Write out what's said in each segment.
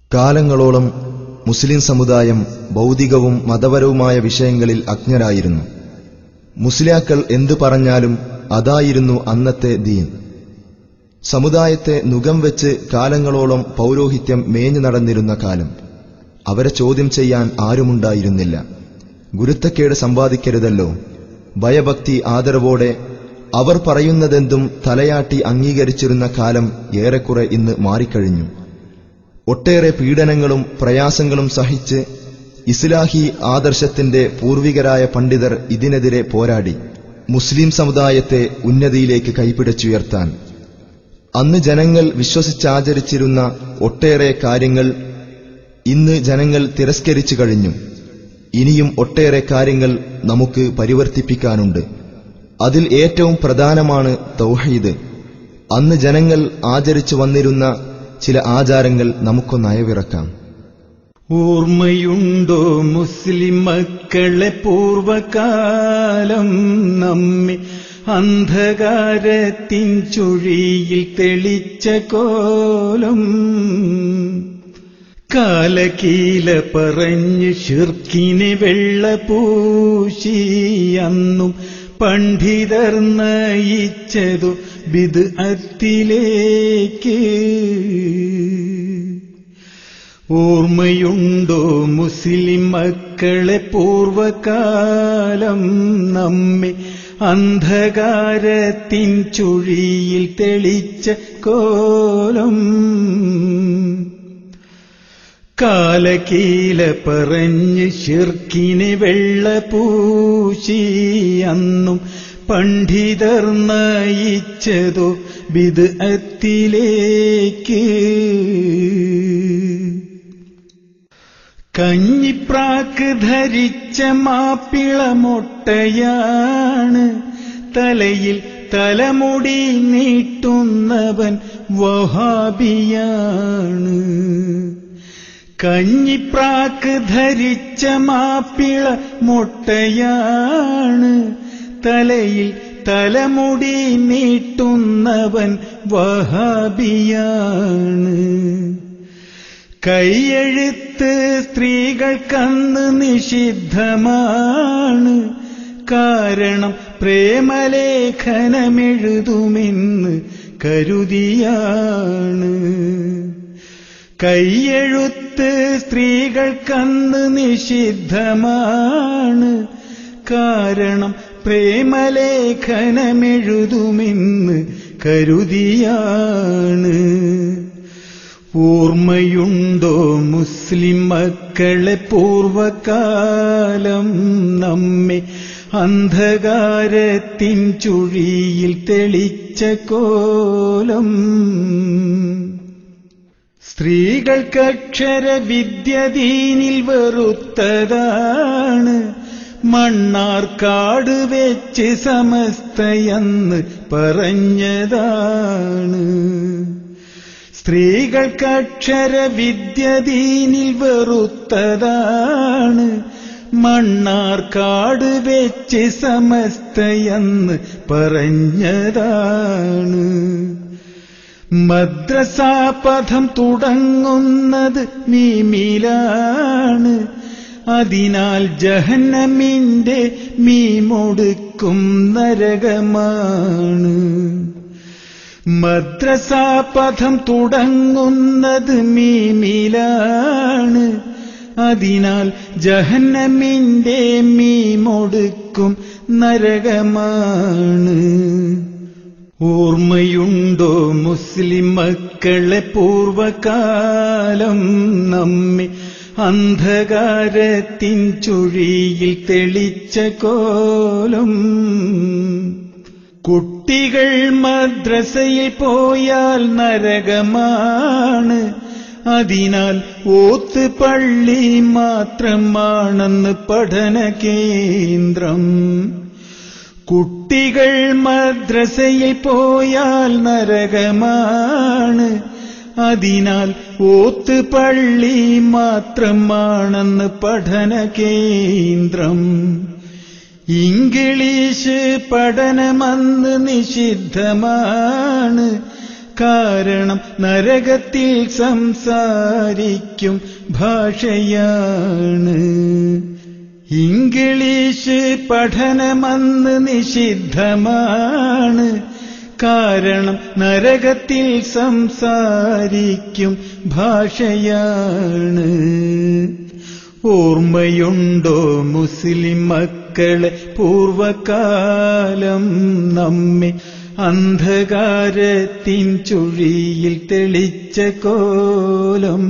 കാലങ്ങളോളം മുസ്ലിം സമുദായം ഭൗതികവും മതപരവുമായ വിഷയങ്ങളിൽ അജ്ഞരായിരുന്നു മുസ്ലിയാക്കൾ എന്തു പറഞ്ഞാലും അതായിരുന്നു അന്നത്തെ ദീൻ സമുദായത്തെ നുകം വെച്ച് കാലങ്ങളോളം പൗരോഹിത്യം മേഞ്ഞു നടന്നിരുന്ന കാലം അവരെ ചോദ്യം ചെയ്യാൻ ആരുമുണ്ടായിരുന്നില്ല ഗുരുത്തക്കേട് സമ്പാദിക്കരുതല്ലോ ഭയഭക്തി ആദരവോടെ അവർ പറയുന്നതെന്തും തലയാട്ടി അംഗീകരിച്ചിരുന്ന കാലം ഏറെക്കുറെ ഇന്ന് മാറിക്കഴിഞ്ഞു ഒട്ടേറെ പീഡനങ്ങളും പ്രയാസങ്ങളും സഹിച്ച് ഇസ്ലാഹി ആദർശത്തിന്റെ പൂർവികരായ പണ്ഡിതർ ഇതിനെതിരെ പോരാടി മുസ്ലിം സമുദായത്തെ ഉന്നതിയിലേക്ക് കൈപിടിച്ചുയർത്താൻ അന്ന് ജനങ്ങൾ വിശ്വസിച്ചാചരിച്ചിരുന്ന ഒട്ടേറെ കാര്യങ്ങൾ ഇന്ന് ജനങ്ങൾ തിരസ്കരിച്ചു കഴിഞ്ഞു ഇനിയും ഒട്ടേറെ കാര്യങ്ങൾ നമുക്ക് പരിവർത്തിപ്പിക്കാനുണ്ട് അതിൽ ഏറ്റവും പ്രധാനമാണ് തൗഹീദ് അന്ന് ജനങ്ങൾ ആചരിച്ചു വന്നിരുന്ന ചില ആചാരങ്ങൾ നമുക്കൊന്ന് അയവിറക്കാം ഓർമ്മയുണ്ടോ മുസ്ലിം മക്കളെ പൂർവകാലം നമ്മെ അന്ധകാരത്തിൻ ചുഴിയിൽ തെളിച്ച കോലം കാലകീല പറഞ്ഞ് ഷിർക്കിനെ വെള്ള പൂശി അന്നും പണ്ഡിതർ നയിച്ചതു ബിദ് അത്തിലേക്ക് ഓർമ്മയുണ്ടോ മുസ്ലിം മക്കളെ പൂർവകാലം നമ്മെ അന്ധകാരത്തിൻ ചുഴിയിൽ തെളിച്ച കോലം കാലകീല പറഞ്ഞ് ഷിർക്കിനെ വെള്ള പൂശി അന്നും പണ്ഡിതർ നയിച്ചതോ ബിദ് അത്തിലേക്ക് കഞ്ഞിപ്രാക്ക് ധരിച്ച മാപ്പിളമൊട്ടയാണ് തലയിൽ തലമുടി നീട്ടുന്നവൻ വഹാബിയാണ് കഞ്ഞിപ്രാക്ക് ധരിച്ച മാപ്പിള മുട്ടയാണ് തലയിൽ തലമുടി നീട്ടുന്നവൻ വഹാബിയാണ് കൈയെഴുത്ത് സ്ത്രീകൾക്കന്ന് നിഷിദ്ധമാണ് കാരണം പ്രേമലേഖനമെഴുതുമെന്ന് കരുതിയാണ് കൈയെഴുത്ത് സ്ത്രീകൾക്കന്ന് നിഷിദ്ധമാണ് കാരണം പ്രേമലേഖനമെഴുതുമെന്ന് കരുതിയാണ് ഓർമ്മയുണ്ടോ മുസ്ലിം മക്കളെ പൂർവകാലം നമ്മെ അന്ധകാരത്തിൻ ചുഴിയിൽ തെളിച്ച കോലം സ്ത്രീകൾക്കക്ഷര വിദ്യദീനിൽ വെറുത്തതാണ് മണ്ണാർക്കാട് വെച്ച് സമസ്തയെന്ന് പറഞ്ഞതാണ് സ്ത്രീകൾക്കക്ഷര വിദ്യദീനിൽ വെറുത്തതാണ് മണ്ണാർക്കാട് വെച്ച് സമസ്തയെന്ന് പറഞ്ഞതാണ് മദ്രസാപഥം തുടങ്ങുന്നത് മീമിലാണ് അതിനാൽ ജഹന്നമിന്റെ മീമൊടുക്കും നരകമാണ് മദ്രസാപഥം തുടങ്ങുന്നത് മീമിലാണ് അതിനാൽ ജഹന്നമിന്റെ മീമൊടുക്കും നരകമാണ് ഓർമ്മയുണ്ടോ മുസ്ലിം മക്കളെ പൂർവകാലം നമ്മെ അന്ധകാരത്തിൻ ചുഴിയിൽ തെളിച്ച കോലം കുട്ടികൾ മദ്രസയിൽ പോയാൽ നരകമാണ് അതിനാൽ ഓത്ത് പള്ളി മാത്രമാണെന്ന് പഠന കേന്ദ്രം കുട്ടികൾ മദ്രസയിൽ പോയാൽ നരകമാണ് അതിനാൽ ഓത്ത് പള്ളി മാത്രമാണെന്ന് പഠന കേന്ദ്രം ഇംഗ്ലീഷ് പഠനമന്ന് നിഷിദ്ധമാണ് കാരണം നരകത്തിൽ സംസാരിക്കും ഭാഷയാണ് ഇംഗ്ലീഷ് പഠനമന്ന് നിഷിദ്ധമാണ് കാരണം നരകത്തിൽ സംസാരിക്കും ഭാഷയാണ് ഓർമ്മയുണ്ടോ മുസ്ലിം മക്കളെ പൂർവകാലം നമ്മെ അന്ധകാരത്തിൻ ചുഴിയിൽ തെളിച്ച കോലം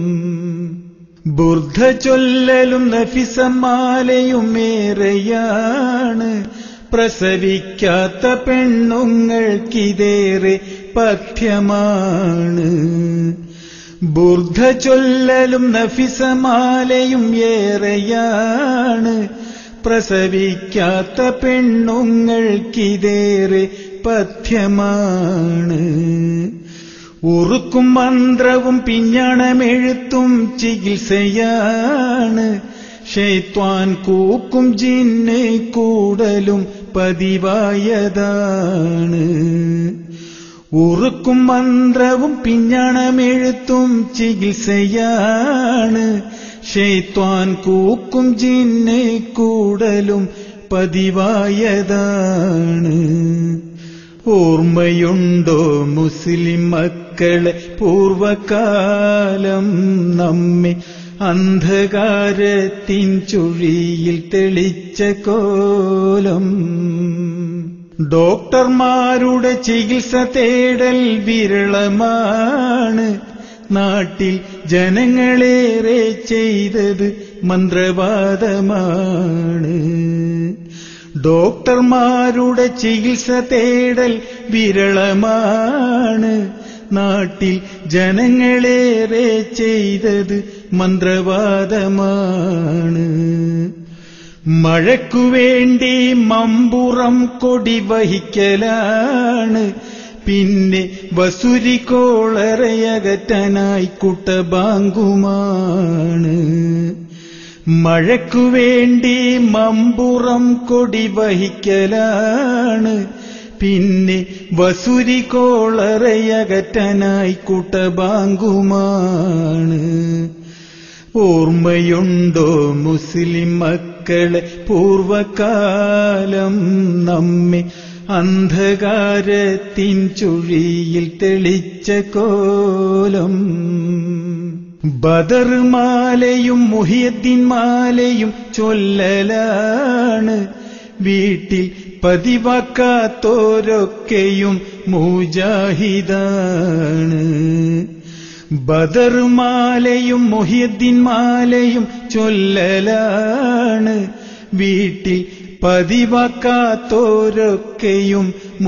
ബുർധ ചൊല്ലലും നഫിസമാലയും ഏറെയാണ് പ്രസവിക്കാത്ത പെണ്ണുങ്ങൾക്കിതേറെ പഥ്യമാണ് ബുർധ ചൊല്ലലും നഫിസമാലയും ഏറെയാണ് പ്രസവിക്കാത്ത പെണ്ണുങ്ങൾക്കിതേറെ പഥ്യമാണ് ഉറുക്കും മന്ത്രവും പിഞ്ഞണമെഴുത്തും ചികിത്സയാണ് ഷെയ്ത്വാൻ കൂക്കും ജിന്ന് കൂടലും പതിവായതാണ് ഉറുക്കും മന്ത്രവും പിഞ്ഞണമെഴുത്തും ചികിത്സയാണ് ഷെയ്ത്വാൻ കൂക്കും ജിന്ന് കൂടലും പതിവായതാണ് ഓർമ്മയുണ്ടോ മുസ്ലിം മക്കളെ പൂർവകാലം നമ്മെ അന്ധകാരത്തിൻ ചുഴിയിൽ തെളിച്ച കോലം ഡോക്ടർമാരുടെ ചികിത്സ തേടൽ വിരളമാണ് നാട്ടിൽ ജനങ്ങളേറെ ചെയ്തത് മന്ത്രവാദമാണ് ഡോക്ടർമാരുടെ ചികിത്സ തേടൽ വിരളമാണ് നാട്ടിൽ ജനങ്ങളേറെ ചെയ്തത് മന്ത്രവാദമാണ് മഴയ്ക്കുവേണ്ടി മമ്പുറം കൊടി വഹിക്കലാണ് പിന്നെ വസുരി കോളറയകറ്റാനായി കുട്ടബാങ്കുമാണ് മഴയ്ക്കുവേണ്ടി മമ്പുറം കൊടി വഹിക്കലാണ് പിന്നെ വസുരി കോളറയകറ്റാനായി കുട്ടബാങ്കുമാണ് ഓർമ്മയുണ്ടോ മുസ്ലിം മക്കളെ പൂർവകാലം നമ്മെ അന്ധകാരത്തിൻ ചുഴിയിൽ തെളിച്ച കോലം ബദർ മാലയും മുഹിയദ്ദീൻ മാലയും ചൊല്ലലാണ് വീട്ടിൽ പതിവാക്കാത്തോരൊക്കെയും മുജാഹിദാണ് ബദർ മാലയും മുഹിയദ്ദീൻ മാലയും ചൊല്ലലാണ് വീട്ടിൽ പതിവാക്കാത്തോരൊക്കെയും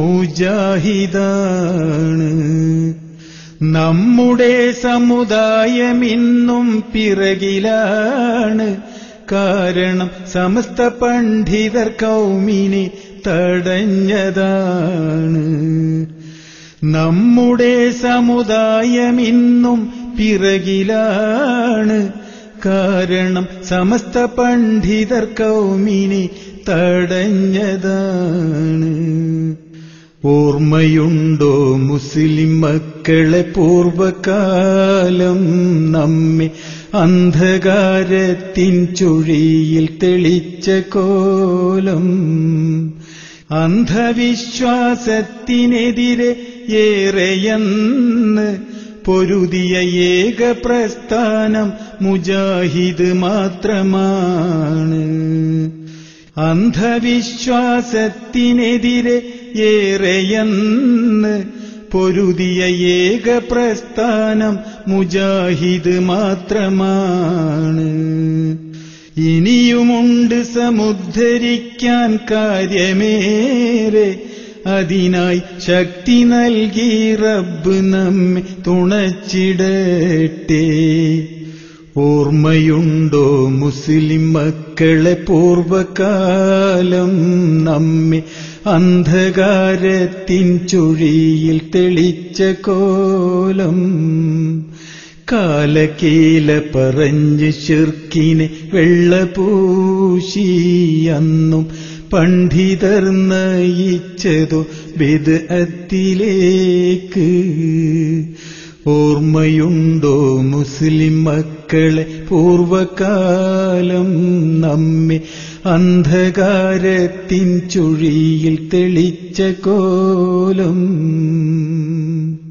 മുജാഹിദാണ് നമ്മുടെ സമുദായം ഇന്നും പിറകിലാണ് കാരണം സമസ്ത പണ്ഡിതർ കൗമിനെ തടഞ്ഞതാണ് നമ്മുടെ സമുദായം ഇന്നും പിറകിലാണ് കാരണം സമസ്ത പണ്ഡിതർ കൗമിനെ തടഞ്ഞതാണ് ഓർമ്മയുണ്ടോ മുസ്ലിം മക്കളെ പൂർവകാലം നമ്മെ അന്ധകാരത്തിൻ ചുഴിയിൽ തെളിച്ച കോലം അന്ധവിശ്വാസത്തിനെതിരെ ഏറെയെന്ന് പൊരുതിയ ഏക പ്രസ്ഥാനം മുജാഹിദ് മാത്രമാണ് അന്ധവിശ്വാസത്തിനെതിരെ ഏറെയെന്ന് പൊരുതിയ ഏക പ്രസ്ഥാനം മുജാഹിദ് മാത്രമാണ് ഇനിയുമുണ്ട് സമുദ്ധരിക്കാൻ കാര്യമേറെ അതിനായി ശക്തി നൽകി റബ്ബ് നമ്മെ തുണച്ചിടട്ടെ ഓർമ്മയുണ്ടോ മുസ്ലിം മക്കളെ പൂർവകാലം നമ്മെ അന്ധകാരത്തിൻ ചുഴിയിൽ തെളിച്ച കോലം കാലകീല പറഞ്ഞ് ശിർക്കിനെ വെള്ളപൂശി അന്നും പണ്ഡിതർ നയിച്ചതോ ബിദ്അത്തിലേക്ക് ഓർമ്മയുണ്ടോ മുസ്ലിം മക്കളെ പൂർവകാലം നമ്മെ അന്ധകാരത്തിൻ ചുഴിയിൽ തെളിച്ച കോലം